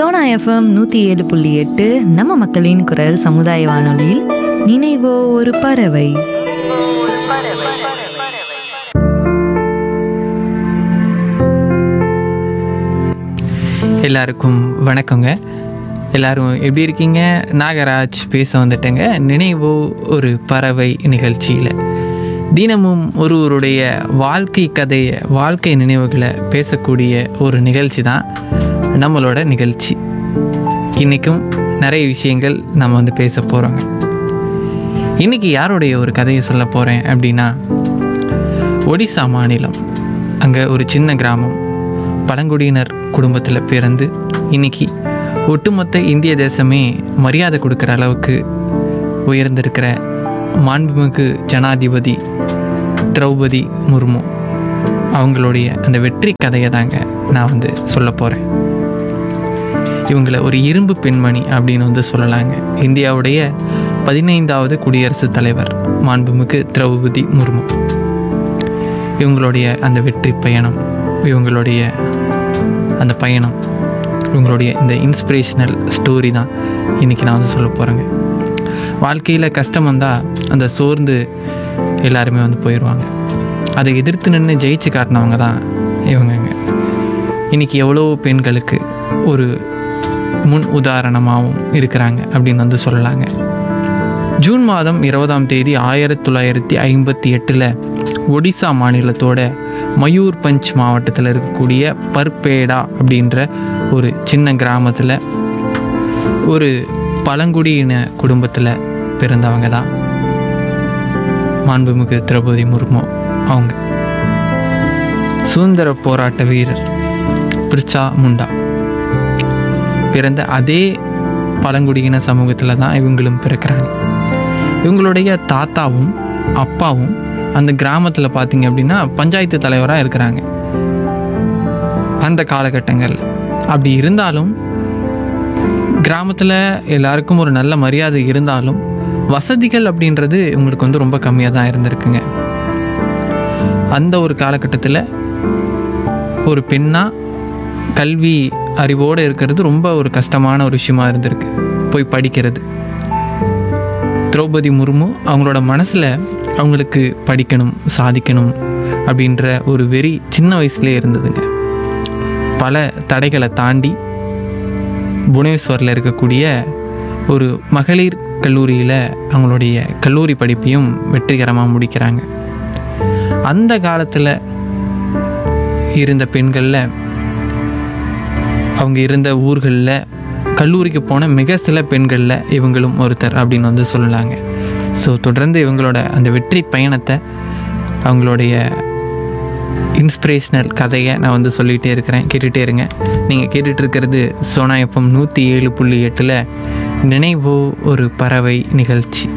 Sona FM நூற்றி ஏழு புள்ளி எட்டு நம்ம மக்களின் குரல் சமுதாய வானொலியில் நினைவோ ஒரு பறவை எல்லாருக்கும் வணக்கங்க எல்லாரும் எப்படி இருக்கீங்க நாகராஜ் பேச வந்துட்டேங்க நினைவோ ஒரு பறவை நிகழ்ச்சியில் தினமும் ஒருவருடைய வாழ்க்கை கதையை வாழ்க்கை நினைவுகளை பேசக்கூடிய ஒரு நிகழ்ச்சி தான் நம்மளோட நிகழ்ச்சி இன்றைக்கும் நிறைய விஷயங்கள் நம்ம வந்து பேச போகிறோங்க இன்றைக்கி யாருடைய ஒரு கதையை சொல்ல போகிறேன் அப்படின்னா ஒடிசா மாநிலம் அங்கே ஒரு சின்ன கிராமம் பழங்குடியினர் குடும்பத்தில் பிறந்து இன்னைக்கு ஒட்டுமொத்த இந்திய தேசமே மரியாதை கொடுக்குற அளவுக்கு உயர்ந்திருக்கிற மாண்புமிகு ஜனாதிபதி திரௌபதி முர்மு அவங்களுடைய அந்த வெற்றி கதையை தாங்க நான் வந்து சொல்ல போகிறேன் இவங்களை ஒரு இரும்பு பெண்மணி அப்படின்னு வந்து சொல்லலாங்க இந்தியாவுடைய பதினைந்தாவது குடியரசுத் தலைவர் மாண்புமிகு திரௌபதி முர்மு இவங்களுடைய அந்த வெற்றி பயணம் இவங்களுடைய அந்த பயணம் இவங்களுடைய இந்த இன்ஸ்பிரேஷனல் ஸ்டோரி தான் இன்றைக்கி நான் வந்து சொல்ல போகிறேங்க வாழ்க்கையில் கஷ்டம் வந்தால் அந்த சோர்ந்து எல்லாருமே வந்து போயிடுவாங்க அதை எதிர்த்து நின்று ஜெயிச்சு காட்டினவங்க தான் இவங்கங்க இன்றைக்கி எவ்வளோ பெண்களுக்கு ஒரு முன் உதாரணமாகவும் இருக்கிறாங்க அப்படின்னு வந்து சொல்லலாங்க ஜூன் மாதம் இருபதாம் தேதி ஆயிரத்தி தொள்ளாயிரத்தி ஐம்பத்தி எட்டில் ஒடிசா மாநிலத்தோட மயூர்பஞ்ச் மாவட்டத்தில் இருக்கக்கூடிய பர்பேடா அப்படின்ற ஒரு சின்ன கிராமத்தில் ஒரு பழங்குடியின குடும்பத்தில் பிறந்தவங்க தான் மாண்புமிகு திரௌபதி முர்மு அவங்க சுதந்திர போராட்ட வீரர் பிர்ச்சா முண்டா பிறந்த அதே பழங்குடியின சமூகத்தில் தான் இவங்களும் பிறக்கிறாங்க இவங்களுடைய தாத்தாவும் அப்பாவும் அந்த கிராமத்தில் பார்த்தீங்க அப்படின்னா பஞ்சாயத்து தலைவராக இருக்கிறாங்க அந்த காலகட்டங்கள் அப்படி இருந்தாலும் கிராமத்தில் எல்லாருக்கும் ஒரு நல்ல மரியாதை இருந்தாலும் வசதிகள் அப்படின்றது இவங்களுக்கு வந்து ரொம்ப கம்மியாக தான் இருந்திருக்குங்க அந்த ஒரு காலகட்டத்தில் ஒரு பெண்ணாக கல்வி அறிவோடு இருக்கிறது ரொம்ப ஒரு கஷ்டமான ஒரு விஷயமா இருந்திருக்கு போய் படிக்கிறது திரௌபதி முர்மு அவங்களோட மனசில் அவங்களுக்கு படிக்கணும் சாதிக்கணும் அப்படின்ற ஒரு வெறி சின்ன வயசுலேயே இருந்ததுங்க பல தடைகளை தாண்டி புவனேஸ்வரில் இருக்கக்கூடிய ஒரு மகளிர் கல்லூரியில் அவங்களுடைய கல்லூரி படிப்பையும் வெற்றிகரமாக முடிக்கிறாங்க அந்த காலத்தில் இருந்த பெண்களில் அவங்க இருந்த ஊர்களில் கல்லூரிக்கு போன மிக சில பெண்களில் இவங்களும் ஒருத்தர் அப்படின்னு வந்து சொல்லலாங்க ஸோ தொடர்ந்து இவங்களோட அந்த வெற்றி பயணத்தை அவங்களுடைய இன்ஸ்பிரேஷனல் கதையை நான் வந்து சொல்லிகிட்டே இருக்கிறேன் கேட்டுகிட்டே இருங்க நீங்கள் கேட்டுட்டு இருக்கிறது சோனா எஃப்எம் நூற்றி ஏழு புள்ளி எட்டில் நினைவோ ஒரு பறவை நிகழ்ச்சி